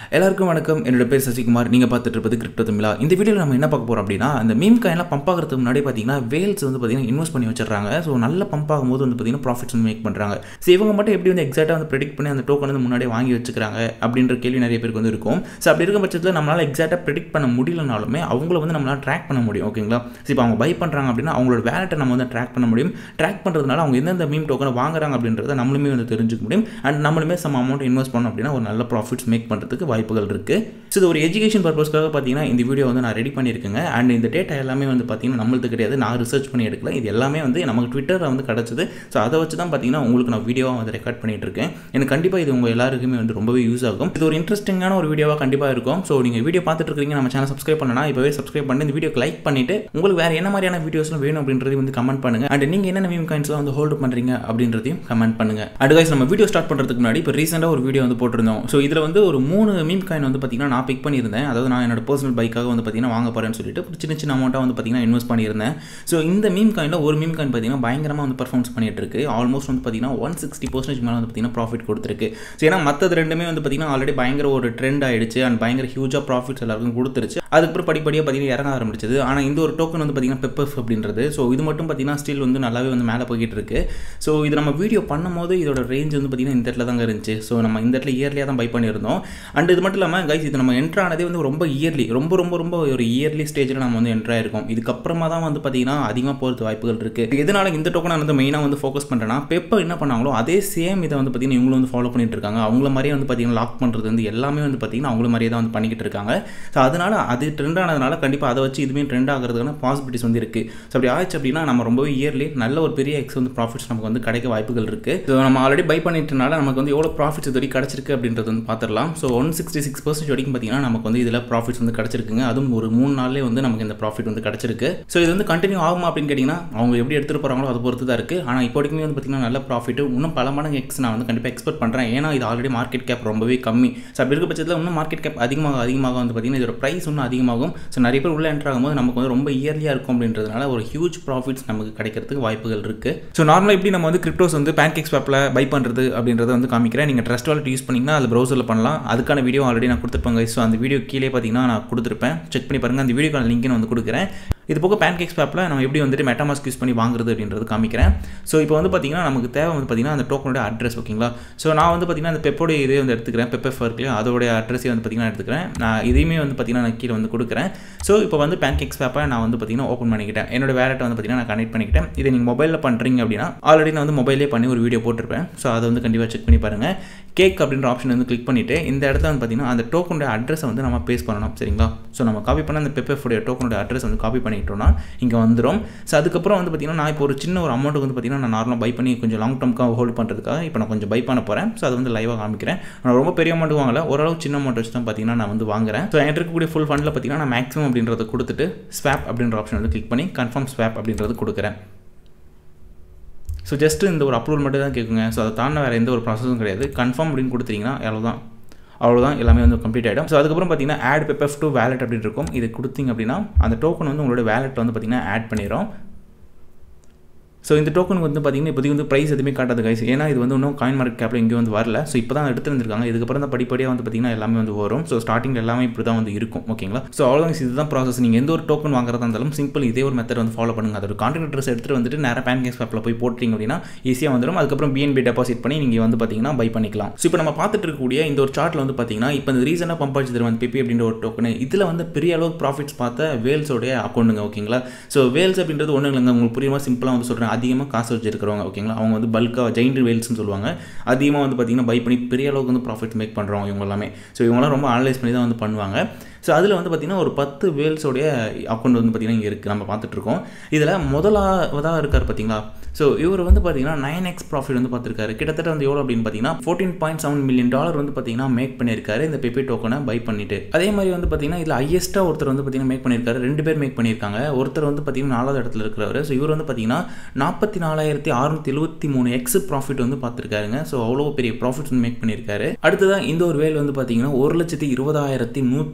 எல்லாருக்கும் வணக்கம் என்னோட பேர் சசிகுமார் நீங்கள் பார்த்துட்டு இருப்பது கிரிப்டோ தமிழா இந்த வீடியோவில் நம்ம என்ன பார்க்க போகிறோம் அப்படின்னா அந்த மீம் காயின்லாம் பம்ப் ஆகிறதுக்கு முன்னாடி பார்த்தீங்கன்னா வேல்ஸ் வந்து பார்த்தீங்கன்னா இன்வெஸ்ட் பண்ணி வச்சிடுறாங்க ஸோ நல்ல பம்ப் ஆகும்போது வந்து பார்த்தீங்கன்னா ப்ராஃபிட்ஸ் வந்து மேக் பண்ணுறாங்க ஸோ இவங்க மட்டும் எப்படி வந்து எக்ஸாக்டாக வந்து ப்ரெடிக்ட் பண்ணி அந்த டோக்கன் வந்து முன்னாடியே வாங்கி வச்சுக்கிறாங்க அப்படின்ற கேள்வி நிறைய பேருக்கு வந்து இருக்கும் ஸோ அப்படி இருக்கும் பட்சத்தில் நம்மளால் எக்ஸாக்டாக ப்ரெடிக்ட் பண்ண முடியலனாலுமே அவங்கள வந்து நம்மளால் ட்ராக் பண்ண முடியும் ஓகேங்களா ஸோ இப்போ அவங்க பை பண்ணுறாங்க அப்படின்னா அவங்களோட வேலெட்டை நம்ம வந்து ட்ராக் பண்ண முடியும் ட்ராக் பண்ணுறதுனால அவங்க எந்தெந்த மீம் டோக்கனை வாங்குறாங்க அப்படின்றத நம்மளுமே வந்து தெரிஞ்சுக்க முடியும் அண்ட் நம்மளுமே சம் அமௌண்ட் இன்வெஸ்ட் பண்ணோம் அப்படின்னா ஒரு நல்ல ப்ராஃபிட்ஸ் மேக் பண்ணுறதுக்கு வாய்ப்புகள் இருக்குது ஸோ இது ஒரு எஜுகேஷன் பர்பஸ்க்காக பார்த்தீங்கன்னா இந்த வீடியோ வந்து நான் ரெடி பண்ணியிருக்கேங்க அண்ட் இந்த டேட்டா எல்லாமே வந்து பார்த்தீங்கன்னா நம்மளுக்கு கிடையாது நான் ரிசர்ச் பண்ணி எடுக்கல இது எல்லாமே வந்து நமக்கு ட்விட்டரில் வந்து கிடச்சிது ஸோ அதை வச்சு தான் பார்த்தீங்கன்னா உங்களுக்கு நான் வீடியோவாக வந்து ரெக்கார்ட் பண்ணிட்டு இருக்கேன் எனக்கு கண்டிப்பாக இது உங்கள் எல்லாருக்குமே வந்து ரொம்பவே யூஸ் ஆகும் இது ஒரு இன்ட்ரெஸ்டிங்கான ஒரு வீடியோவாக கண்டிப்பாக இருக்கும் ஸோ நீங்கள் வீடியோ பார்த்துட்டு இருக்கீங்க நம்ம சேனல் சப்ஸ்கிரைப் பண்ணனா இப்போவே சப்ஸ்கிரைப் பண்ணி இந்த வீடியோக்கு லைக் பண்ணிட்டு உங்களுக்கு வேறு என்ன மாதிரியான வீடியோஸ்லாம் வேணும் அப்படின்றதையும் வந்து கமெண்ட் பண்ணுங்க அண்ட் நீங்கள் என்னென்ன மீம் காயின்ஸ்லாம் வந்து ஹோல்டு பண்ணுறீங்க அப்படின்றதையும் கமெண்ட் பண்ணுங்க அண்ட் guys நம்ம வீடியோ ஸ்டார்ட் பண்ணுறதுக்கு முன்னாடி இப்போ ரீசெண்டாக ஒரு வீடியோ வந்து போட்டிருந்தோம் ஸோ இதில் வந்து ஒரு மூணு மீம் காயின் வந்து பார்த்தீங்கன்னா நான் பிக் பண்ணியிருந்தேன் அதாவது நான் என்னோட பர்சனல் பைக்காக வந்து பார்த்தீங்கன்னா வாங்க போகிறேன்னு சொல்லிட்டு ஒரு சின்ன சின்ன அமௌண்ட்டாக வந்து பார்த்தீங்கன்னா இன்வெஸ்ட் பண்ணியிருந்தேன் ஸோ இந்த மீம் காயினில் ஒரு மீம் காயின் பார்த்தீங்கன்னா பயங்கரமாக வந்து பர்ஃபார்மன்ஸ் பண்ணிட்டு இருக்கு ஆல்மோஸ்ட் வந்து பார்த்தீங்கன்னா ஒன் சிக்ஸ்டி பர்சன்டேஜ் மேலே வந்து பார்த்தீங்கன்னா ப்ராஃபிட் கொடுத்துருக்கு ஸோ ஏன்னா மற்றது ரெண்டுமே வந்து பார்த்தீங்கன்னா ஆல்ரெடி பயங்கர ஒரு ட்ரெண்ட் ஆயிடுச்சு அண்ட் பயங்கர ஹியூஜாக ப்ராஃபிட்ஸ் எல்லாருக்கும் கொடுத்துருச்சு அதுக்கப்புறம் படிப்படியாக பார்த்தீங்கன்னா இறங்க ஆரம்பிச்சது ஆனால் இந்த ஒரு டோக்கன் வந்து பார்த்தீங்கன்னா பெப்பர்ஸ் அப்படின்றது ஸோ இது மட்டும் பார்த்தீங்கன்னா ஸ்டில் வந்து நல்லாவே வந்து மேலே போய்கிட்டு இருக்கு ஸோ இது நம்ம வீடியோ பண்ணும்போது இதோட ரேஞ்ச் வந்து பார்த்தீங்கன்னா இந்த இடத்துல தாங்க இருந்துச்சு ஸோ நம்ம இந்த இடத்துல இயர்லியாக தான் பை பண்ணியிருந்தோம் அண்ட் இது மட்டும் இல்லாமல் கைஸ் இது நம்ம என்ட்ரு ஆனதே வந்து ரொம்ப இயர்லி ரொம்ப ரொம்ப ரொம்ப ஒரு இயர்லி ஸ்டேஜில் நம்ம வந்து என்ட்ரு ஆயிருக்கோம் இதுக்கப்புறமா தான் வந்து பார்த்தீங்கன்னா அதிகமாக போகிறது வாய்ப்புகள் இருக்குது எதனால இந்த டோக்கனை வந்து மெயினாக வந்து ஃபோக்கஸ் பண்ணுறேன்னா பெப்பர் என்ன பண்ணாங்களோ அதே சேம் இதை வந்து பார்த்தீங்கன்னா இவங்களும் வந்து ஃபாலோ பண்ணிட்டு இருக்காங்க அவங்கள மாதிரியே வந்து பார்த்தீங்கன்னா லாக் பண்ணுறது வந்து எல்லாமே வந்து பார்த்தீங்கன்னா அவங்கள மாதிரியே தான் வந்து பண்ணிக்கிட்டு இருக்காங்க ஸோ அதனால அது ட்ரெண்ட் ஆனதுனால கண்டிப்பாக அதை வச்சு இதுவுமே ட்ரெண்ட் ஆகிறதுக்கான பாசிபிலிட்டிஸ் வந்து இருக்குது ஸோ அப்படி ஆச்சு அப்படின்னா நம்ம ரொம்பவே இயர்லி நல்ல ஒரு பெரிய எக்ஸ் வந்து ப்ராஃபிட்ஸ் நமக்கு வந்து கிடைக்க வாய்ப்புகள் இருக்குது ஸோ நம்ம ஆல்ரெடி பை பண்ணிட்டனால நமக்கு வந்து எவ்வளோ ப்ராஃபிட்ஸ் இது வரைக்கும் கிடச்சிருக்கு அப்படின்றது வந்து பார்த்துடலாம் so one sixty six percent வரைக்கும் பார்த்தீங்கன்னா நமக்கு வந்து இதில் ப்ராஃபிட்ஸ் வந்து கிடச்சிருக்குங்க அதுவும் ஒரு மூணு நாள்லேயே வந்து நமக்கு இந்த ப்ராஃபிட் வந்து கிடச்சிருக்கு ஸோ இது வந்து கண்டினியூ ஆகுமா அப்படின்னு கேட்டிங்கன்னா அவங்க எப்படி எடுத்துகிட்டு போகிறாங்களோ அதை பொறுத்து தான் இருக்குது ஆனால் இப்போ வரைக்குமே வந்து பார்த்தீங்கன்னா நல்ல ப்ராஃபிட் இன்னும் பல மடங்கு எக்ஸ் நான் வந்து கண்டிப்பாக எக்ஸ்பெக்ட் பண்ணுறேன் ஏன்னா இது ஆல்ரெடி மார்க்கெட் கேப் ரொம்பவே கம்மி ஸோ அப்படி இருக்க பட்சத்தில் இன்னும் மார்க்கெட் கேப் அதிகமாக அதிகமாக வந்து பார்த்தீங்கன்னா இதோட ப்ரைஸ் இன்னும் அதிகமாகும் ஸோ நிறைய பேர் உள்ள என்ட்ரு ஆகும்போது நமக்கு வந்து ரொம்ப இயர்லியாக இருக்கும் அப்படின்றதுனால ஒரு ஹியூஜ் ப்ராஃபிட்ஸ் நமக்கு கிடைக்கிறதுக்கு வாய்ப்புகள் இருக்குது ஸோ நார்மலாக எப்படி நம்ம வந்து கிரிப்டோஸ் வந்து பேன்கேக்ஸ் ஸ்வாப்பில் பை பண்ணுறது அப்படின்றத வந்து காமிக்கிறேன் நீங்கள் ட்ரஸ்ட் வாலெட் யூஸ் பண்ணிங்கன்னா அது ப்ரௌசரில் பண்ணலாம் அதுக்கான வீடியோ ஆல்ரெடி நான் கொடுத்துருப்பேன் ஸோ அந்த வீடியோ கீழே பார்த்தீங்கன்னா நான் கொடுத்துருப்பேன் செக் பண்ணி பாருங்கள் அந்த வீடியோக்கான லிங்க் நான் வந்து கொடுக்குறேன் இது போக பேன்கேக்ஸ் ஸ்வாப்பில் நம்ம எப்படி வந்துட்டு மெட்டாமாஸ்க் யூஸ் பண்ணி வாங்குறது அப்படின்றது காமிக்கிறேன் ஸோ இப்போ வந்து பார்த்தீங்கன்னா நமக்கு தேவை வந்து பார்த்தீங்கன்னா அந்த டோக்கனோட அட்ரஸ் ஓகேங்களா ஸோ நான் வந்து பார்த்தீங்கன்னா அந்த பெப்போட இதே வந்து எடுத்துக்கிறேன் பெப்பர் இருக்கு அதோடைய அட்ரஸே வந்து பார்த்தீங்கன்னா எடுத்துக்கிறேன் நான் இதையுமே வந்து பார்த்தீங்கன்னா நான் கீழே வந்து கொடுக்குறேன் ஸோ இப்போ வந்து பேன்கேக்ஸ் ஸ்வாப்பை நான் வந்து பார்த்தீங்கன்னா ஓப்பன் பண்ணிக்கிட்டேன் என்னோட வேலெட்டை வந்து பார்த்தீங்கன்னா நான் கனெக்ட் பண்ணிக்கிட்டேன் இதை நீங்கள் மொபைலில் பண்ணுறீங்க அப்படின்னா ஆல்ரெடி நான் வந்து மொபைலே பண்ணி ஒரு வீடியோ போட்டிருப்பேன் ஸோ அதை வந்து கண்டிப்பாக செக் பண்ணி பாருங்கள் கேக் அப்படின்ற ஆப்ஷன் வந்து கிளிக் பண்ணிவிட்டு இந்த இடத்துல வந்து பார்த்தீங்கன்னா அந்த டோக்கனுடைய அட்ரஸை வந்து நம்ம பேஸ் பண்ணணும் சரிங்களா ஸோ நம்ம காப்பி பண்ண அந்த பெப்பர் டோக்கனுடைய அட்ரஸ் வந்து காப்பி பண்ணிட்டோம்னா இங்கே வந்துடும் ஸோ அதுக்கப்புறம் வந்து பார்த்தீங்கன்னா நான் இப்போ ஒரு சின்ன ஒரு அமௌண்ட் வந்து பார்த்தீங்கன்னா நான் நார்மலாக பை பண்ணி கொஞ்சம் லாங் டர்ம்க்காக ஹோல்ட் பண்ணுறதுக்காக இப்போ நான் கொஞ்சம் பை பண்ண போகிறேன் ஸோ அது வந்து லைவாக காமிக்கிறேன் நான் ரொம்ப பெரிய அமௌண்ட் வாங்கல ஓரளவு சின்ன அமௌண்ட் வச்சு தான் பார்த்தீங்கன்னா நான் வந்து வாங்குறேன் ஸோ என்கிட்ட இருக்கக்கூடிய ஃபுல் ஃபண்டில் பார்த்தீங்கன்னா நான் மேக்ஸிமம் அப்படின்றத கொடுத்துட்டு ஸ்வாப் அப்படின்ற ஆப்ஷன் வந்து கிளிக் பண்ணி கன்ஃபார்ம் ஸ்வாப் அப்படின்றது கொடுக்குறேன் ஸோ ஜஸ்ட்டு இந்த ஒரு அப்ரூவல் மட்டும் தான் கேட்குங்க ஸோ அதை தாண்ட வேறு எந்த ஒரு ப்ராசஸும் கிடையாது கன்ஃபார்ம் அப்படின்னு கொடுத்தீங்கன்னா அவ்வளோதான் அவ்வளோதான் எல்லாமே வந்து கம்ப்ளீட் ஆகிடும் ஸோ அதுக்கப்புறம் பார்த்தீங்கன்னா ஆட் பெப்பர் டு வேலெட் அப்படின்னு இருக்கும் இது கொடுத்தீங்க அப்படின்னா அந்த டோக்கன் வந்து உங்களோட வேலெட் வந்து பார்த்தீங்கன்னா ஆட் பண்ணிடும் ஸோ இந்த டோக்கனுக்கு வந்து பார்த்தீங்கன்னா இப்போதைக்கு வந்து ப்ரைஸ் எதுவுமே காட்டாது கைஸ் ஏன்னா இது வந்து இன்னும் காயின் மார்க்கெட் கேப்பில் எங்கேயும் வந்து வரல ஸோ இப்போ தான் எடுத்து வந்திருக்காங்க இதுக்கப்புறம் தான் படிப்படியாக வந்து பார்த்தீங்கன்னா எல்லாமே வந்து வரும் ஸோ ஸ்டார்டிங் எல்லாமே இப்படி தான் வந்து இருக்கும் ஓகேங்களா ஸோ அவ்வளோதான் இதுதான் ப்ராசஸ் நீங்கள் எந்த ஒரு டோக்கன் வாங்குறதா இருந்தாலும் சிம்பிள் இதே ஒரு மெத்தட் வந்து ஃபாலோ பண்ணுங்கள் அதோட கான்ட்ராக்ட் அட்ரஸ் எடுத்துகிட்டு வந்துட்டு நேராக பேன் கேஸ் ஆப்பில் போய் போட்டிங்க அப்படின்னா ஈஸியாக வந்துடும் அதுக்கப்புறம் பிஎன்பி டெபாசிட் பண்ணி நீங்கள் வந்து பார்த்தீங்கன்னா பை பண்ணிக்கலாம் ஸோ இப்போ நம்ம பார்த்துட்டு இருக்கக்கூடிய இந்த ஒரு சார்ட்டில் வந்து பார்த்தீங்கன்னா இப்போ இந்த ரீசனாக பம்ப் அடிச்சு வந்து பிபி அப்படின்ற ஒரு டோக்கன் இதில் வந்து பெரிய அளவுக்கு ப்ராஃபிட்ஸ் பார்த்த வேல்ஸோடைய அக்கௌண்ட்டுங்க ஓகேங்களா ஸோ வேல்ஸ் அப்படின்றது ஒன்றும் இல்லைங்க உங்களுக்கு புரியுமா சிம்பிளாக வந்து சொல்கிறேன் அதிகமாக காசு வச்சு இருக்கிறவங்க ஓகேங்களா அவங்க வந்து பல்காக ஜெயிண்ட் வேல்ஸ்னு சொல்லுவாங்க அதிகமாக வந்து பார்த்தீங்கன்னா பை பண்ணி பெரிய அளவுக்கு வந்து ப்ராஃபிட் மேக் பண்ணுறவங்க இவங்க எல்லாமே ஸோ இவங்களாம் ரொம்ப அனலைஸ் பண்ணி தான் வந்து பண்ணுவாங்க ஸோ அதில் வந்து பார்த்திங்கன்னா ஒரு பத்து வேல்ஸோடைய அக்கௌண்ட் வந்து பார்த்திங்கன்னா இங்கே இருக்குது நம்ம பார்த்துட்ருக்கோம் இதில் முதலாவதாக இருக்கார் பார்த்தீங்களா ஸோ இவர் வந்து பார்த்தீங்கன்னா நைன் எக்ஸ் ப்ராஃபிட் வந்து பார்த்துருக்காரு கிட்டத்தட்ட வந்து எவ்வளோ அப்படின்னு பார்த்தீங்கன்னா fourteen point seven million dollar வந்து பார்த்தீங்கன்னா மேக் பண்ணியிருக்காரு இந்த பெப்பே டோக்கனை பை பண்ணிட்டு அதே மாதிரி வந்து பார்த்தீங்கன்னா இதில் ஹையஸ்ட்டாக ஒருத்தர் வந்து பார்த்தீங்கன்னா மேக் பண்ணியிருக்காரு ரெண்டு பேர் மேக் பண்ணியிருக்காங்க ஒருத்தர் வந்து பார்த்தீங்கன்னா நாலாவது இடத்துல இருக்கிறவர் ஸோ இவர் வந்து பார்த்தீங்கன்னா நாற்பத்தி நாலாயிரத்தி அறுநூத்தி எழுபத்தி மூணு எக்ஸ் ப்ராஃபிட் வந்து பார்த்துருக்காருங்க ஸோ அவ்வளோ பெரிய ப்ராஃபிட் வந்து மேக் பண்ணியிருக்காரு அடுத்ததான் இந்த ஒரு வேல் வந்து பார்த்தீங்கன்னா ஒரு லட்சத்தி இருபதாயிரத்தி நூற்றி ரெண்டு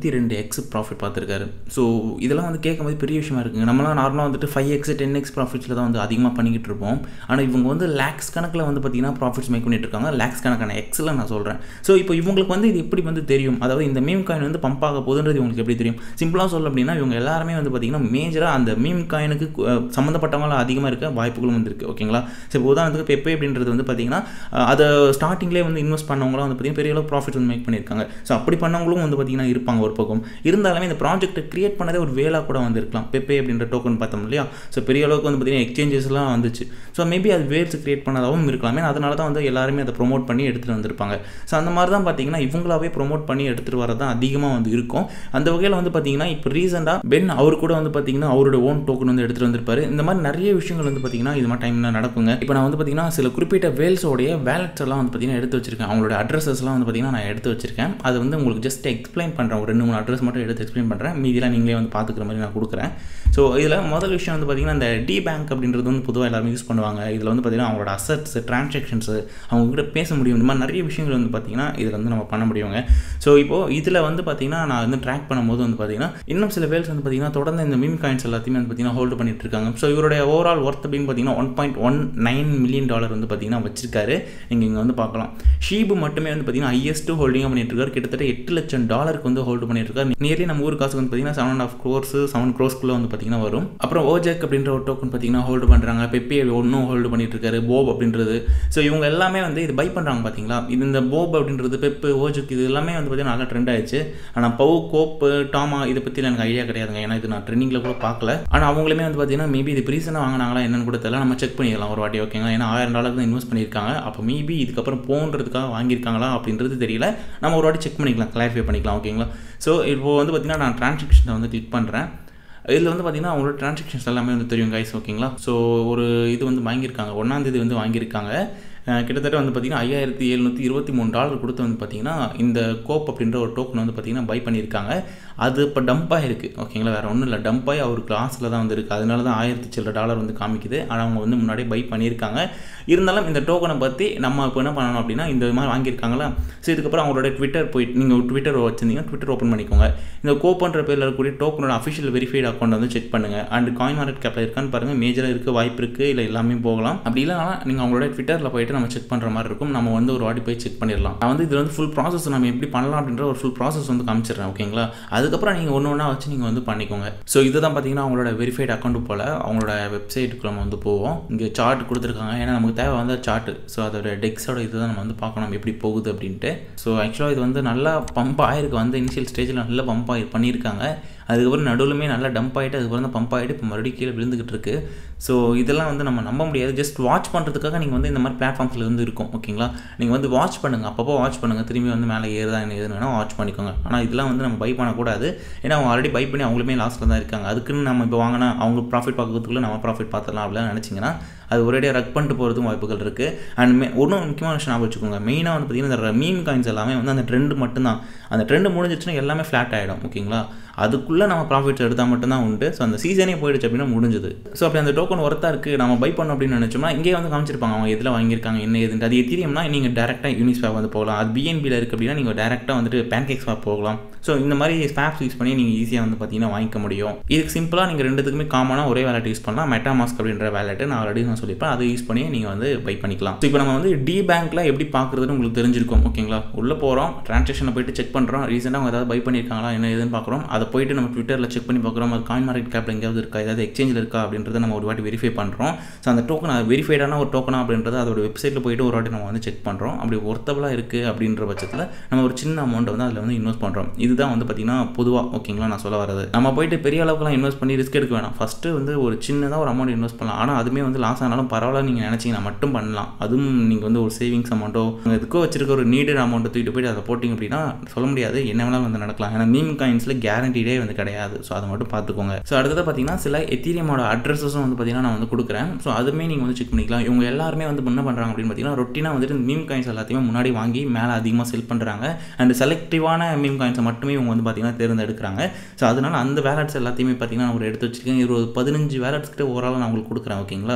எக்ஸ் ப்ராஃபிட் பார்த்துருக்காரு ஸோ இதெல்லாம் வந்து கேட்கும்போது பெரிய விஷயமா இருக்குங்க நம்மளாம் நார்மலாக வந்துட்டு ஃபைவ் எக்ஸ் டென் எக்ஸ் ப்ராஃபிட்ஸில் தான் வந்து அதிகமாக பண்ணிக்கிட்டு இருப்போம் ஆனால் இவங்க வந்து லேக்ஸ் கணக்கில் வந்து பார்த்தீங்கன்னா ப்ராஃபிட்ஸ் மேக் பண்ணிட்டு இருக்காங்க லேக்ஸ் கணக்கான எக்ஸில் நான் சொல்கிறேன் ஸோ இப்போ இவங்களுக்கு வந்து இது எப்படி வந்து தெரியும் அதாவது இந்த மீம் காயின் வந்து பம்ப் ஆக போகுதுன்றது இவங்களுக்கு எப்படி தெரியும் சிம்பிளாக சொல்ல அப்படின்னா இவங்க எல்லாருமே வந்து பார்த்தீங்கன்னா மேஜராக அந்த மீம் காயினுக்கு சம்மந்தப்பட்டவங்க அதிகமாக இருக்க வாய்ப்புகளும் வந்து இருக்குது ஓகேங்களா ஸோ இப்போ உதாரணத்துக்கு பெப்பே அப்படின்றது வந்து பார்த்தீங்கன்னா அதை ஸ்டார்டிங்லேயே வந்து இன்வெஸ்ட் பண்ணவங்களாம் வந்து பார்த்தீங்கன்னா பெரிய அளவு ப்ராஃபிட் வந்து மேக் பண்ணியிருக்காங்க ஸோ அப்படி பண்ணவங்களும் வந்து பார்த்தீங்கன்னா இருப்பாங்க ஒரு பக்கம் இருந்தாலுமே இந்த ப்ராஜெக்ட்டை கிரியேட் பண்ணதே ஒரு வேலாக கூட வந்து இருக்கலாம் பெப்பே அப்படின்ற டோக்கன் பார்த்தோம் இல்லையா ஸோ பெரிய அளவுக்கு வந்து பார்த்தீங்கன்னா எக்ஸ்சேஞ்சஸ்லாம் வந்துச்சு ஸோ மேபி அது வேல்ஸ் கிரியேட் பண்ணதாகவும் இருக்கலாமே அதனால தான் வந்து எல்லாருமே அதை ப்ரொமோட் பண்ணி எடுத்துகிட்டு வந்திருப்பாங்க ஸோ அந்த மாதிரி தான் பார்த்தீங்கன்னா இவங்களாவே ப்ரொமோட் பண்ணி எடுத்துகிட்டு வரது தான் அதிகமாக வந்து இருக்கும் அந்த வகையில் வந்து பார்த்தீங்கன்னா இப்போ ரீசெண்டாக பென் அவர் கூட வந்து பார்த்தீங்கன்னா அவரோட ஓன் டோக்கன் வந்து எடுத்துகிட்டு வந்திருப்பாரு இந்த மாதிரி நிறைய விஷயங்கள் வந்து பார்த்தீங்கன்னா இது மாதிரி டைமில் நடக்குங்க இப்போ நான் வந்து பார்த்தீங்கன்னா சில குறிப்பிட்ட வேல்ஸோடைய வேலட்ஸ் எல்லாம் வந்து பார்த்தீங்கன்னா எடுத்து வச்சிருக்கேன் அவங்களோட அட்ரஸஸ்லாம் வந்து பார்த்தீங்கன்னா நான் எடுத்து வச்சிருக்கேன் அது வந்து உங்களுக்கு ஜஸ்ட் எக்ஸ்பிளைன் பண்ணுறேன் ஒரு ரெண்டு மூணு அட்ரஸ் மட்டும் எடுத்து எக்ஸ்பிளைன் பண்ணுறேன் மீதியெல்லாம் நீங்களே வந்து பார்த்துக்கிற மாதிரி நான் கொடுக்குறேன் ஸோ இதில் முதல் விஷயம் வந்து பார்த்தீங்கன்னா இந்த டி பேங்க் அப்படின்றது வந்து பொதுவாக எல்லாருமே யூஸ் பண்ணுவாங்க இதில் வந்து பார்த்தீங்கன்னா அவங்களோட அசட்ஸ் டிரான்சாக்ஷன்ஸு அவங்க கிட்ட பேச முடியும் இந்த மாதிரி நிறைய விஷயங்கள் வந்து பார்த்தீங்கன்னா இதில் வந்து நம்ம பண்ண முடியுங்க ஸோ இப்போது இதில் வந்து பார்த்தீங்கன்னா நான் வந்து ட்ராக் பண்ணும்போது வந்து பார்த்தீங்கன்னா இன்னும் சில வேல்ஸ் வந்து பார்த்தீங்கன்னா தொடர்ந்து இந்த மீம் காயின்ஸ் எல்லாத்தையுமே வந்து பார்த்தீங்கன்னா ஹோல்டு பண்ணிட்டு இருக்காங்க ஸோ இவருடைய ஓவரால் ஒர்த் அப்படின்னு பார்த்தீங்கன்னா one point one nine million dollar வந்து பார்த்தீங்கன்னா வச்சிருக்காரு நீங்கள் இங்கே வந்து பார்க்கலாம் ஷீபு மட்டுமே வந்து பார்த்தீங்கன்னா ஹையஸ்ட் ஹோல்டிங்காக பண்ணிட்டு இருக்காரு கிட்டத்தட்ட எட்டு லட்சம் டாலருக்கு வந்து ஹோல்டு பண்ணிட்டு இருக்காரு நியர்லி நம்ம ஊர் காசுக்கு வந்து பார்த்தீங்கன்னா seven and half crores seven க்ரோஸ்க்குள்ளே வந்து பார்த்தீங்கன்னா வரும் அப்புறம் ஓஜெக் அப்படின்ற ஒரு டோக்கன் பார்த்தீங்கன்னா ஹோல்டு பண்ணுறாங்க பெப்பே ஒன்றும் ஹோல்டு பண்ணிட்டு இருக்காரு போப் அப்படின்றது ஸோ இவங்க எல்லாமே வந்து இது பை பண்ணுறாங்க பார்த்தீங்களா இது இந்த போப் அப்படின்றது பெப்பு ஓஜுக் இது எல்லாமே வந்து பார்த்தீங்கன்னா நல்லா ட்ரெண்ட் ஆயிடுச்சு ஆனால் பவு கோப்பு டாமா இதை பற்றி எனக்கு ஐடியா கிடையாதுங்க ஏன்னா இது நான் ட்ரெண்டிங்கில் கூட பார்க்கல ஆனால் அவங்களுமே வந்து பார்த்தீங்கன்னா மேபி இது ரீசனாக வாங்கினாங்களா என்னன்னு கூட தெரியல நம்ம செக் பண்ணிடலாம் ஒரு வாட்டி ஓகேங்க ஏன்னா ஆயிரம் டாலர் தான் இன்வெஸ்ட் பண்ணியிருக்காங்க அப்போ மேபி இதுக்கப்புறம் போன்றதுக்காக வாங்கியிருக்காங்களா அப்படின்றது தெரியல நம்ம ஒரு வாட்டி செக் பண்ணிக்கலாம் கிளாரிஃபை பண்ணிக்கலாம் ஓகேங்களா ஸோ இப்போ வந்து பார்த்தீங்கன்னா நான் டிரான்சாக்ஷனை வந்து கிளிக் பண்ணுறேன் இதில் வந்து பார்த்தீங்கன்னா அவங்களோட டிரான்சாக்ஷன்ஸ் எல்லாமே வந்து தெரியும் கைஸ் ஓகேங்களா ஸோ ஒரு இது வந்து வாங்கியிருக்காங்க ஒன்றாந்தேதி வந்து வாங்கியிருக்காங்க கிட்டத்தட்ட வந்து பார்த்திங்கன்னா ஐயாயிரத்தி எழுநூற்றி இருபத்தி மூணு டாலர் கொடுத்து வந்து பார்த்திங்கன்னா இந்த கோப் அப்படின்ற ஒரு டோக்கன் வந்து பார்த்திங்கன்னா பை பண்ணியிருக்காங்க அது இப்போ டம்ப் ஆகிருக்கு ஓகேங்களா வேறு ஒன்றும் இல்லை டம்ப் ஆகி அவர் கிளாஸில் தான் வந்து இருக்குது அதனால தான் ஆயிரத்தி சில்லற டாலர் வந்து காமிக்குது ஆனால் அவங்க வந்து முன்னாடியே பை பண்ணியிருக்காங்க இருந்தாலும் இந்த டோக்கனை பற்றி நம்ம இப்போ என்ன பண்ணணும் அப்படின்னா இந்த மாதிரி வாங்கியிருக்காங்களா ஸோ இதுக்கப்புறம் அவங்களோட ட்விட்டர் போயிட்டு நீங்கள் ட்விட்டர் வச்சுருந்தீங்கன்னா ட்விட்டர் ஓப்பன் பண்ணிக்கோங்க இந்த கோப்பன்ற பேரில் இருக்கக்கூடிய டோக்கனோட அஃபிஷியல் வெரிஃபைட் அக்கௌண்ட் வந்து செக் பண்ணுங்கள் அண்ட் காயின் மார்க்கெட் கேப்பில் இருக்கான்னு பாருங்கள் மேஜராக இருக்க வாய்ப்பு இருக்குது இல்லை எல்லாமே போகலாம் அப்படி இல்லைனா நீங்கள் அவங்களோட ட்விட்டரில் போயிட்டு நம்ம செக் பண்ணுற மாதிரி இருக்கும் நம்ம வந்து ஒரு வாட்டி போய் செக் பண்ணிடலாம் நான் வந்து இது வந்து ஃபுல் ப்ராசஸ் நம்ம எப்படி பண்ணலாம் அப்படின்ற ஒரு ஃபுல் ப்ராசஸ் வந்து காமிச்சிடுறேன் ஓகேங்களா அதுக்கப்புறம் நீங்கள் ஒன்று ஒன்றா வச்சு நீங்கள் வந்து பண்ணிக்கோங்க ஸோ இதுதான் பார்த்தீங்கன்னா அவங்களோட வெரிஃபைட் அக்கௌண்ட் போல் அவங்களோட வெப்சைட்டுக்கு நம்ம வந்து போவோம் இங்கே சார்ட் கொடுத்துருக்காங்க ஏன்னா நமக்கு தேவை வந்து சார்ட்டு ஸோ அதோட டெக்ஸோட இதுதான் நம்ம வந்து பார்க்கணும் எப்படி போகுது அப்படின்ட்டு ஸோ ஆக்சுவலாக இது வந்து நல்லா பம்ப் ஆயிருக்கு வந்து இனிஷியல் ஸ்டேஜில் நல்லா பம்ப் ஆகி பண்ணியிருக்காங்க அதுக்கப்புறம் நடுவுலுமே நல்லா டம்ப் ஆகிட்டு அதுக்கப்புறம் தான் பம்ப் ஆகிட்டு இப்போ மறுபடியும் கீழே விழுந்துக்கிட்டு இருக்கு ஸோ இதெல்லாம் வந்து நம்ம நம்ப முடியாது ஜஸ்ட் வாட்ச் பண்ணுறதுக்காக நீங்கள் வந்து இந்த மாதிரி பிளாட்ஃபார்ம்ஸில் வந்து இருக்கும் ஓகேங்களா நீங்கள் வந்து வாட்ச் பண்ணுங்கள் அப்பப்போ வாட்ச் பண்ணுங்கள் திரும்பி வந்து மேலே ஏறுதா என்ன ஏதுன்னு வேணால் வாட்ச் பண்ணிக்கோங்க ஆனால் இதெல்லாம் வந்து நம்ம பை பண்ணக்கூடாது ஏன்னா அவங்க ஆல்ரெடி பை பண்ணி அவங்களுமே லாஸ்ட்டில் தான் இருக்காங்க அதுக்குன்னு நம்ம இப்போ வாங்கினா அவங்க ப்ராஃபிட் பார்க்கறதுக்குள்ளே நம்ம ப்ராஃபிட் பார்த்துடலாம் அப்படிலாம் நினச்சிங்கன்னா அது ஒரேடியாக ரக் பண்ணிட்டு போகிறதுக்கும் வாய்ப்புகள் இருக்குது அண்ட் மே ஒன்றும் முக்கியமான விஷயம் ஞாபகம் வச்சுக்கோங்க மெயினாக வந்து பார்த்திங்கன்னா இந்த மீம் காயின்ஸ் எல்லாமே வந்து அந்த ட்ரெண்டு மட்டும்தான் அந்த ட்ரெண்டு முடிஞ்சிச்சுன்னா எல்லாமே ஃப்ளாட் ஆகிடும் ஓகேங்களா அதுக்குள்ளே நம்ம ப்ராஃபிட்ஸ் எடுத்தால் மட்டும்தான் உண்டு ஸோ அந்த சீசனே போயிடுச்சு அப்படின்னா முடிஞ்சது ஸோ அப்படி அந்த டோக்கன் ஒர்த்தாக இருக்குது நம்ம பை பண்ணோம் அப்படின்னு நினச்சோம்னா இங்கே வந்து காமிச்சிருப்பாங்க அவங்க எதில் வாங்கியிருக்காங்க என்ன ஏதுன்ட்டு அது எத்திரியம்னா நீங்கள் டேரெக்டாக யூனிஸ்வாப் வந்து போகலாம் அது பிஎன்பியில் இருக்குது அப்படின்னா நீங்கள் டேரெக்டாக வந்துட்டு பேன்கேக் ஸ்வாப் போகலாம் ஸோ இந்த மாதிரி ஸ்வாப்ஸ் யூஸ் பண்ணி நீங்கள் ஈஸியாக வந்து பார்த்தீங்கன்னா வாங்கிக்க முடியும் இதுக்கு சிம்பிளாக நீங்கள் ரெண்டுத்துக்குமே காமனாக ஒரே வேலட் யூஸ் பண்ணலாம் மெட்டாமாஸ்க் அப்படின்ற வேலெட்டு நான் ஆல்ரெடி நான் சொல்லியிருப்பேன் அதை யூஸ் பண்ணி நீங்கள் வந்து பை பண்ணிக்கலாம் ஸோ இப்போ நம்ம வந்து டி பேங்க்கில் எப்படி பார்க்குறதுன்னு உங்களுக்கு தெரிஞ்சிருக்கும் ஓகேங்களா உள்ளே போகிறோம் ட்ரான்சாக்ஷனை போயிட்டு செக் பண்ணுறோம் ரீசெண்டாக அவங்க ஏதாவது பை பண்ணியிருக்காங்களா என்ன ஏதுன்னு பார்க்குறோம் அதை போயிட்டு நம்ம ட்விட்டரில் செக் பண்ணி பார்க்குறோம் அது காயின் மார்க்கெட் கேப்பில் எங்கேயாவது இருக்கா ஏதாவது எக்ஸ்சேஞ்சில் இருக்கா அப்படின்றத நம்ம ஒரு வாட்டி வெரிஃபை பண்ணுறோம் ஸோ அந்த டோக்கன் அது வெரிஃபைடான ஒரு டோக்கனா அப்படின்றத அதோட வெப்சைட்டில் போயிட்டு ஒரு வாட்டி நம்ம வந்து செக் பண்ணுறோம் அப்படி ஒர்த்தபுளாக இருக்குது அப்படின்ற பட்சத்தில் நம்ம ஒரு சின்ன அமௌண்ட் வந்து அதில் வந்து இன்வெஸ்ட் பண்ணுறோம் இதுதான் வந்து பார்த்திங்கன்னா பொதுவாக ஓகேங்களா நான் சொல்ல வரது நம்ம போயிட்டு பெரிய அளவுக்குலாம் இன்வெஸ்ட் பண்ணி ரிஸ்க் எடுக்க வேணாம் ஃபஸ்ட்டு வந்து ஒரு சின்னதாக ஒரு அமௌண்ட் இன்வெஸ்ட் பண்ணலாம் ஆனால் அதுவுமே வந்து லாஸ் ஆனாலும் பரவாயில்ல நீங்கள் நினச்சிங்கன்னா மட்டும் பண்ணலாம் அதுவும் நீங்கள் வந்து ஒரு சேவிங்ஸ் அமௌண்ட்டோ எதுக்கோ வச்சிருக்க ஒரு நீடட் அமௌண்ட்டை தூக்கிட்டு போயிட்டு அதை போட்டிங்க அப்படின்னா சொல்ல முடியாது என்ன வேணாலும் வந்து நடக்கலாம் ஏன்னா மீம் காயின்ஸில் கேரண்டிடே வந்து கிடையாது ஸோ அதை மட்டும் பார்த்துக்கோங்க ஸோ அடுத்தது பார்த்தீங்கன்னா சில எத்தீரியமோட அட்ரஸஸும் வந்து பார்த்தீங்கன்னா நான் வந்து கொடுக்குறேன் ஸோ அதுவுமே நீங்கள் வந்து செக் பண்ணிக்கலாம் இவங்க எல்லாருமே வந்து என்ன பண்ணுறாங்க அப்படின்னு பார்த்தீங்கன்னா ரொட்டீனாக வந்துட்டு இந்த மீம் காயின்ஸ் எல்லாத்தையுமே முன்னாடி வாங்கி மேலே அதிகமாக செல் பண்ணுறாங்க அண்ட் செலக்டிவான மீம் காயின்ஸை மட்டுமே இவங்க வந்து பார்த்தீங்கன்னா தேர்ந்தெடுக்கிறாங்க ஸோ அதனால் அந்த வேலட்ஸ் எல்லாத்தையுமே பார்த்தீங்கன்னா நான் ஒரு எடுத்து வச்சிருக்கேன் இருபது பதினஞ்சு வேலட்ஸ் கிட்ட ஓவரால் நான் உங்களுக்கு கொடுக்குறேன் ஓகேங்களா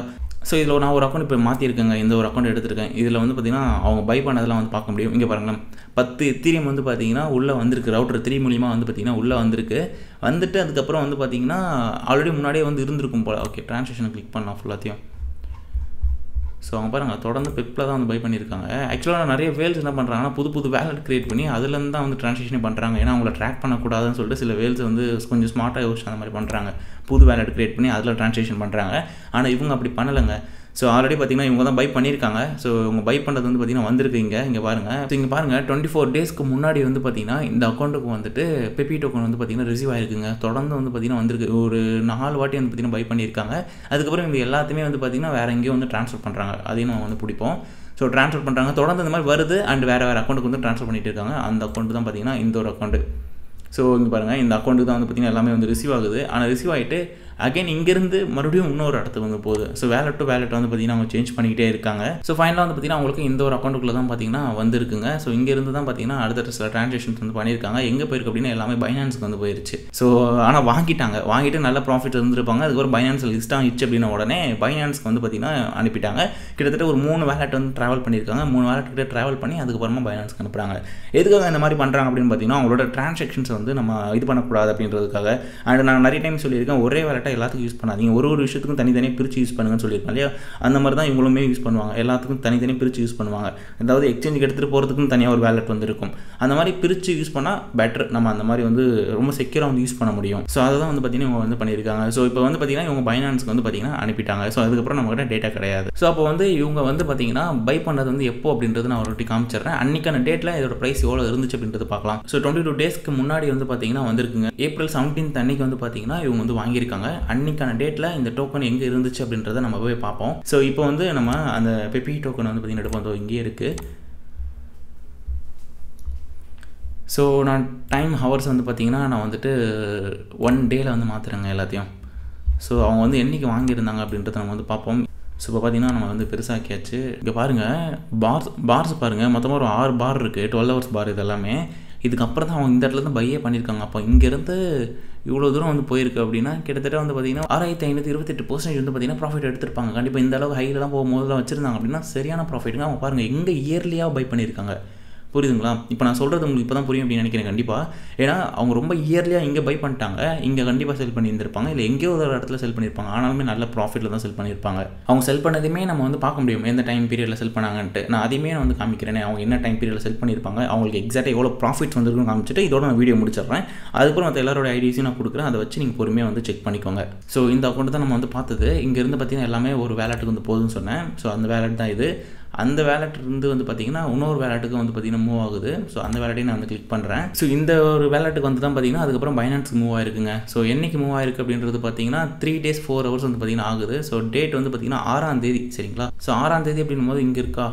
ஸோ இதில் நான் ஒரு அக்கௌண்ட் இப்போ மாற்றிருக்கேங்க இந்த ஒரு அக்கௌண்ட் எடுத்திருக்கேன் இதில் வந்து பார்த்தீங்கன்னா அவங்க பை பண்ணதெல்லாம் வந்து பார்க்க முடியும் இங்கே பாருங்களேன் பத்து எத்தீரியம் வந்து பார்த்தீங்கன்னா உள்ளே வந்திருக்கு ரவுட்டர் த்ரீ மூலியமாக வந்து பார்த்தீங்கன்னா உள்ளே வந்திருக்கு வந்துட்டு அதுக்கப்புறம் வந்து பார்த்தீங்கன்னா ஆல்ரெடி முன்னாடியே வந்து இருந்திருக்கும் போல் ஓகே ட்ரான்சாக்ஷனை கிளிக் பண்ணலாம் ஃபுல்லாத்தையும் ஸோ அவங்க பாருங்கள் தொடர்ந்து பெப்பில் தான் வந்து பை பண்ணியிருக்காங்க ஆக்சுவலாக நிறைய வேல்ஸ் என்ன பண்ணுறாங்கன்னா புது புது வேலட் க்ரியேட் பண்ணி அதுலேருந்து தான் வந்து ட்ரான்சாக்ஷன் பண்ணுறாங்க ஏன்னா அவங்கள ட்ராக் பண்ணக்கூடாதுன்னு சொல்லிட்டு சில வேல்ஸ் வந்து கொஞ்சம் ஸ்மார்ட்டாக யோசிச்சு அந்த மாதிரி பண்ணுறாங்க புது வேலட் க்ரியேட் பண்ணி அதில் ட்ரான்சாக்ஷன் பண்ணுறாங்க ஆனால் இவங்க அப்படி பண்ணலைங்க ஸோ ஆல்ரெடி பார்த்தீங்கன்னா இவங்க தான் பை பண்ணியிருக்காங்க ஸோ இவங்க பை பண்ணுறது வந்து பார்த்தீங்கன்னா வந்திருக்கு இங்கே இங்கே பாருங்கள் ஸோ இங்கே பாருங்கள் டுவெண்ட்டி ஃபோர் டேஸ்க்கு முன்னாடி வந்து பார்த்தீங்கன்னா இந்த அக்கௌண்ட்டுக்கு வந்துட்டு பெப்பி டோக்கன் வந்து பார்த்தீங்கன்னா ரிசீவ் ஆயிருக்குங்க தொடர்ந்து வந்து பார்த்தீங்கன்னா வந்திருக்கு ஒரு நாலு வாட்டி வந்து பார்த்தீங்கன்னா பை பண்ணியிருக்காங்க அதுக்கப்புறம் இந்த எல்லாத்தையுமே வந்து பார்த்தீங்கன்னா வேறு எங்கேயோ வந்து ட்ரான்ஸ்ஃபர் பண்ணுறாங்க அதையும் நம்ம வந்து பிடிப்போம் ஸோ ட்ரான்ஸ்ஃபர் பண்ணுறாங்க தொடர்ந்து இந்த மாதிரி வருது அண்ட் வேறு வேறு அக்கௌண்ட்டுக்கு வந்து ட்ரான்ஸ்ஃபர் பண்ணிட்டு இருக்காங்க அந்த அக்கௌண்ட் தான் பார்த்தீங்கன்னா இந்த ஒரு அக்கௌண்ட்டு ஸோ இங்கே பாருங்கள் இந்த அக்கௌண்ட்டுக்கு தான் வந்து பார்த்திங்கன்னா எல்லாமே வந்து ரிசீவ் ஆகுது ஆனால் ரிசீவ் ஆகிட்டு அகைன் இங்கேருந்து மறுபடியும் இன்னொரு இடத்துக்கு வந்து போகுது ஸோ வேலட் டு வேலட் வந்து பார்த்திங்கன்னா அவங்க சேஞ்ச் பண்ணிக்கிட்டே இருக்காங்க ஸோ ஃபைனலாக வந்து பார்த்திங்கன்னா அவங்களுக்கு இந்த ஒரு அக்கௌண்ட்டுக்குள்ளே தான் பார்த்திங்கன்னா வந்திருக்குங்க ஸோ இங்கேருந்து தான் பார்த்திங்கன்னா அடுத்த சில ட்ரான்சாக்ஷன்ஸ் வந்து பண்ணியிருக்காங்க எங்கே போயிருக்கு அப்படின்னா எல்லாமே பைனான்ஸுக்கு வந்து போயிருச்சு ஸோ ஆனால் வாங்கிட்டாங்க வாங்கிட்டு நல்ல ப்ராஃபிட் இருந்திருப்பாங்க அதுக்கப்புறம் பைனான்ஸ் லிஸ்ட் ஆகிடுச்சு அப்படின்ன உடனே பைனான்ஸ்க்கு வந்து பார்த்திங்கன்னா அனுப்பிட்டாங்க கிட்டத்தட்ட ஒரு மூணு வேலட் வந்து ட்ராவல் பண்ணியிருக்காங்க மூணு வேலட் கிட்ட ட்ராவல் பண்ணி அதுக்கப்புறமா பைனான்ஸ்க்கு அனுப்புகிறாங்க எதுக்காக இந்த மாதிரி பண்ணுறாங்க அப்படின்னு பார்த்தீங்கன்னா அவங்களோட ட்ரான்சாக்ஷன்ஸ் வந்து நம்ம இது பண்ணக்கூடாது அப்படின்றதுக்காக அண்ட் நான் நிறைய டைம் சொல்லியிருக்கேன் ஒரே வேலட்டை எல்லாத்துக்கும் யூஸ் பண்ணாதீங்க ஒரு ஒரு விஷயத்துக்கும் தனித்தனியாக பிரித்து யூஸ் பண்ணுங்கன்னு சொல்லியிருக்கேன் இல்லையா அந்த மாதிரி தான் இவங்களுமே யூஸ் பண்ணுவாங்க எல்லாத்துக்கும் தனித்தனியாக பிரித்து யூஸ் பண்ணுவாங்க அதாவது எக்ஸ்சேஞ்சுக்கு எடுத்துகிட்டு போகிறதுக்கும் தனியாக ஒரு வேலட் வந்து இருக்கும் அந்த மாதிரி பிரித்து யூஸ் பண்ணால் பெட்டர் நம்ம அந்த மாதிரி வந்து ரொம்ப செக்யூராக வந்து யூஸ் பண்ண முடியும் ஸோ அதை தான் வந்து பார்த்தீங்கன்னா இவங்க வந்து பண்ணியிருக்காங்க ஸோ இப்போ வந்து பார்த்தீங்கன்னா இவங்க பைனான்ஸ்க்கு வந்து பார்த்தீங்கன்னா அனுப்பிட்டாங்க ஸோ அதுக்கப்புறம் நம்மகிட்ட டேட்டா கிடையாது ஸோ அப்போ வந்து இவங்க வந்து பார்த்தீங்கன்னா பை பண்ணது வந்து எப்போ அப்படின்றது நான் ஒரு வாட்டி காமிச்சிடுறேன் அன்னைக்கான டேட்டில் இதோட ப்ரைஸ் எவ்வளோ இருந்துச்சு அப்படின்றது பார்க்கலாம் ஸோ டுவெண்ட்டி டூ டேஸ்க்கு முன்னாடி வந்து பார்த்தீங்கன்னா வந்திருக்குங்க ஏப்ரல் செவன்டீன்த் அன்னைக்கு வந்து பார்த்தீங்கன்னா இவங்க வந்து வாங்கியிருக்காங்க அன்னைக்கான டேட்டில் இந்த டோக்கன் எங்கே இருந்துச்சு அப்படின்றத நம்ம போய் பார்ப்போம் ஸோ இப்போ வந்து நம்ம அந்த பெப்பி டோக்கன் வந்து பார்த்தீங்கன்னா எடுப்போம் அதோ இங்கேயே இருக்குது ஸோ நான் டைம் ஹவர்ஸ் வந்து பார்த்தீங்கன்னா நான் வந்துட்டு ஒன் டேயில் வந்து மாற்றுறேங்க எல்லாத்தையும் ஸோ அவங்க வந்து என்றைக்கு வாங்கியிருந்தாங்க அப்படின்றத நம்ம வந்து பார்ப்போம் ஸோ இப்போ பார்த்தீங்கன்னா நம்ம வந்து பெருசாக்கியாச்சு இங்கே பாருங்கள் பார்ஸ் பார்ஸ் பாருங்கள் மொத்தமாக ஒரு ஆறு பார் இருக்குது டுவெல் ஹவர்ஸ் பார் இது எல்லாமே இதுக்கப்புறம் தான் அவங்க இந்த இடத்துல தான் பையே பண்ணியிருக்காங்க அப்போ இங்கேருந்து இவ்வளோ தூரம் வந்து போயிருக்கு அப்படின்னா கிட்டத்தட்ட வந்து பார்த்தீங்கன்னா ஆறாயிரத்தி ஐநூற்றி இருபத்தெட்டு பர்சன்டேஜ் வந்து பார்த்தீங்கன்னா ப்ராஃபிட் எடுத்திருப்பாங்க கண்டிப்பாக இந்த அளவுக்கு ஹைலெலாம் போகும்போதெல்லாம் வச்சிருந்தாங்க அப்படின்னா சரியான ப்ராஃபிட்டுங்க அவங்க பாருங்கள் எங்கே இயர்லியாக பை பண்ணியிருக்காங்க புரியுதுங்களா இப்போ நான் சொல்கிறது உங்களுக்கு இப்போ தான் புரியும் அப்படின்னு நினைக்கிறேன் கண்டிப்பாக ஏன்னா அவங்க ரொம்ப இயர்லியாக இங்கே பை பண்ணிட்டாங்க இங்கே கண்டிப்பாக செல் பண்ணியிருந்திருப்பாங்க இல்லை எங்கேயோ ஒரு இடத்துல செல் பண்ணியிருப்பாங்க ஆனாலுமே நல்ல ப்ராஃபிட்டில் தான் செல் பண்ணியிருப்பாங்க அவங்க செல் பண்ணதையுமே நம்ம வந்து பார்க்க முடியும் எந்த டைம் பீரியடில் செல் பண்ணாங்கன்ட்டு நான் அதையுமே நான் வந்து காமிக்கிறேன் அவங்க என்ன டைம் பீரியடில் செல் பண்ணியிருப்பாங்க அவங்களுக்கு எக்ஸாக்டாக எவ்வளோ ப்ராஃபிட்ஸ் வந்துருக்குன்னு காமிச்சிட்டு இதோட நான் வீடியோ முடிச்சிடுறேன் அதுக்கப்புறம் மற்ற எல்லாரோட ஐடிஸையும் நான் கொடுக்குறேன் அதை வச்சு நீங்கள் பொறுமையாக வந்து செக் பண்ணிக்கோங்க ஸோ இந்த அக்கௌண்ட் தான் நம்ம வந்து பார்த்தது இங்கேருந்து பார்த்தீங்கன்னா எல்லாமே ஒரு வேலட்டுக்கு வந்து போகுதுன்னு சொன்னேன் ஸோ அந்த வேலட் தான் இது அந்த வேலட் இருந்து வந்து பார்த்தீங்கன்னா இன்னொரு வேலட்டுக்கு வந்து பார்த்தீங்கன்னா மூவ் ஆகுது ஸோ அந்த வேலட்டையும் நான் வந்து கிளிக் பண்ணுறேன் ஸோ இந்த ஒரு வேலட்டுக்கு வந்து தான் பார்த்தீங்கன்னா அதுக்கப்புறம் பைனான்ஸ்க்கு மூவ் ஆயிருக்குங்க ஸோ என்னைக்கு மூவ் ஆயிருக்கு அப்படின்றது பார்த்தீங்கன்னா த்ரீ டேஸ் ஃபோர் ஹவர்ஸ் வந்து பார்த்தீங்கன்னா ஆகுது ஸோ டேட் வந்து பார்த்தீங்கன்னா ஆறாம் தேதி சரிங்களா ஸோ ஆறாம் தேதி அப்படின்னும் போது இங்கே இருக்கா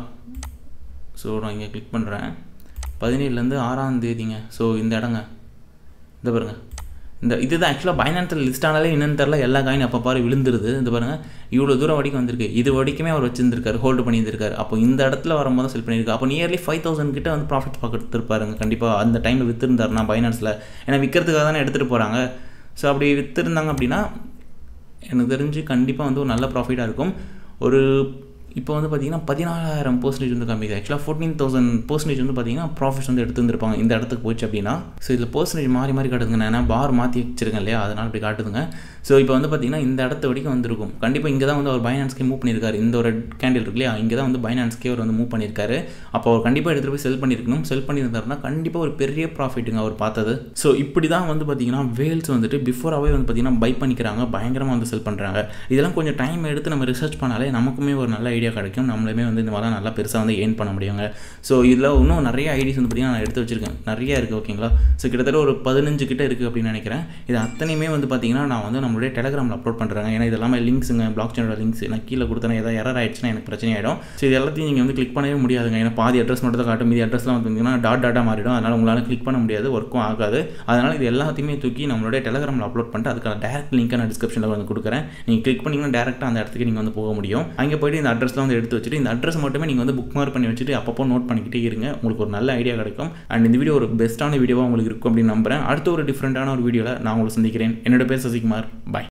ஸோ நான் இங்கே கிளிக் பண்ணுறேன் பதினேழுலேருந்து ஆறாம் தேதிங்க ஸோ இந்த இடங்க இந்த பாருங்கள் இந்த இதுதான் ஆக்சுவலாக பைனான்ஸில் லிஸ்ட் ஆனாலே என்னன்னு தெரில எல்லா காயினும் அப்போ பாரு விழுந்துருது இந்த பாருங்கள் இவ்வளோ தூரம் வரைக்கும் வந்திருக்கு இது வரைக்குமே அவர் வச்சிருந்திருக்காரு ஹோல்டு பண்ணியிருந்திருக்காரு அப்போ இந்த இடத்துல வரும்போது செல் பண்ணியிருக்காரு அப்போ நியர்லி ஃபைவ் தௌசண்ட் கிட்ட வந்து ப்ராஃபிட் பார்த்துருப்பாருங்க கண்டிப்பாக அந்த டைமில் விற்றுருந்தாருனா பைனான்ஸில் ஏன்னா விற்கிறதுக்காக தானே எடுத்துகிட்டு போகிறாங்க ஸோ அப்படி விற்றுருந்தாங்க அப்படின்னா எனக்கு தெரிஞ்சு கண்டிப்பாக வந்து ஒரு நல்ல ப்ராஃபிட்டாக இருக்கும் ஒரு இப்போ வந்து பார்த்தீங்கன்னா பதினாலாயிரம் பர்சன்டேஜ் வந்து கம்மி ஆக்சுவலாக ஃபோர்டீன் தௌசண்ட் பர்சன்டேஜ் வந்து பார்த்தீங்கன்னா ப்ராஃபிட்ஸ் வந்து எடுத்துருந்துருப்பாங்க இந்த இடத்துக்கு போச்சு அப்படின்னா ஸோ இதில் பர்சன்டேஜ் மாறி மாறி காட்டுதுங்க நான் ஏன்னா பார் மாற்றி வச்சிருக்கேன் இல்லையா அதனால் இப்படி காட்டுதுங்க ஸோ இப்போ வந்து பார்த்தீங்கன்னா இந்த இடத்த வரைக்கும் வந்திருக்கும் கண்டிப்பாக இங்கே தான் வந்து அவர் பைனான்ஸ்க்கே மூவ் பண்ணியிருக்காரு இந்த ஒரு கேண்டில் இருக்கு இல்லையா இங்கே தான் வந்து பைனான்ஸ்க்கே அவர் வந்து மூவ் பண்ணியிருக்காரு அப்போ அவர் கண்டிப்பாக எடுத்துகிட்டு போய் செல் பண்ணியிருக்கணும் செல் பண்ணியிருந்தாருன்னா கண்டிப்பாக ஒரு பெரிய ப்ராஃபிட்டுங்க அவர் பார்த்தது ஸோ இப்படி தான் வந்து பார்த்தீங்கன்னா வேல்ஸ் வந்துட்டு பிஃபோராகவே வந்து பார்த்தீங்கன்னா பை பண்ணிக்கிறாங்க பயங்கரமாக வந்து செல் பண்ணுறாங்க இதெல்லாம் கொஞ்சம் டைம் எடுத்து நம்ம ரிசர்ச் பண்ணாலே நமக்குமே ஒரு நல்ல ஐடியா கிடைக்கும் நம்மளுமே வந்து இந்த மாதிரிலாம் நல்லா பெருசாக வந்து ஏர்ன் பண்ண முடியுங்க ஸோ இதில் இன்னும் நிறைய ஐடிஸ் வந்து பார்த்தீங்கன்னா நான் எடுத்து வச்சிருக்கேன் நிறைய இருக்குது ஓகேங்களா ஸோ கிட்டத்தட்ட ஒரு பதினஞ்சு கிட்ட இருக்குது அப்படின்னு நினைக்கிறேன் இது அத்தனையுமே வந்து பார்த்தீங்கன்னா நான் வந்து நம்மளுடைய டெலகிராமில் அப்லோட் பண்ணுறேன் ஏன்னா இது எல்லாமே லிங்க்ஸுங்க பிளாக் சேனோட லிங்க்ஸ் நான் கீழே கொடுத்தேன் ஏதாவது எரர் ஆயிடுச்சுன்னா எனக்கு பிரச்சனை ஆகிடும் ஸோ இது எல்லாத்தையும் நீங்கள் வந்து கிளிக் பண்ணவே முடியாதுங்க ஏன்னா பாதி அட்ரஸ் மட்டும் தான் காட்டும் மீதி அட்ரஸ்லாம் வந்து பார்த்தீங்கன்னா டாட் டாட்டாக மாறிடும் அதனால் உங்களால் கிளிக் பண்ண முடியாது ஒர்க்கும் ஆகாது அதனால் இது எல்லாத்தையுமே தூக்கி நம்மளுடைய டெலகிராமில் அப்லோட் பண்ணிட்டு அதுக்கான டேரக்ட் லிங்க்கை நான் டிஸ்கிரிப்ஷனில் வந்து கொடுக்குறேன் நீங்கள் கிளிக் பண்ணிங்கன்னா டேரெக்டாக அந்த இடத்துக்கு நீங்கள் வந்து போக முடியும் அங்கே போயிட்டு இந்த அட்ரஸ்லாம் வந்து எடுத்து வச்சுட்டு இந்த அட்ரஸ் மட்டுமே நீங்கள் வந்து புக் மார்க் பண்ணி வச்சுட்டு அப்பப்போ நோட் பண்ணிக்கிட்டே இருங்க உங்களுக்கு ஒரு நல்ல ஐடியா கிடைக்கும் அண்ட் இந்த வீடியோ ஒரு பெஸ்ட்டான வீடியோவாக உங்களுக்கு இருக்கும் அப்படின்னு நம்புறேன் அடுத்த ஒரு டிஃப்ரெண்ட்டான ஒரு வீடியோவில் நான் உங்களை சந்திக்கிறேன் என்னோட பேர் சசிகுமார் பாய்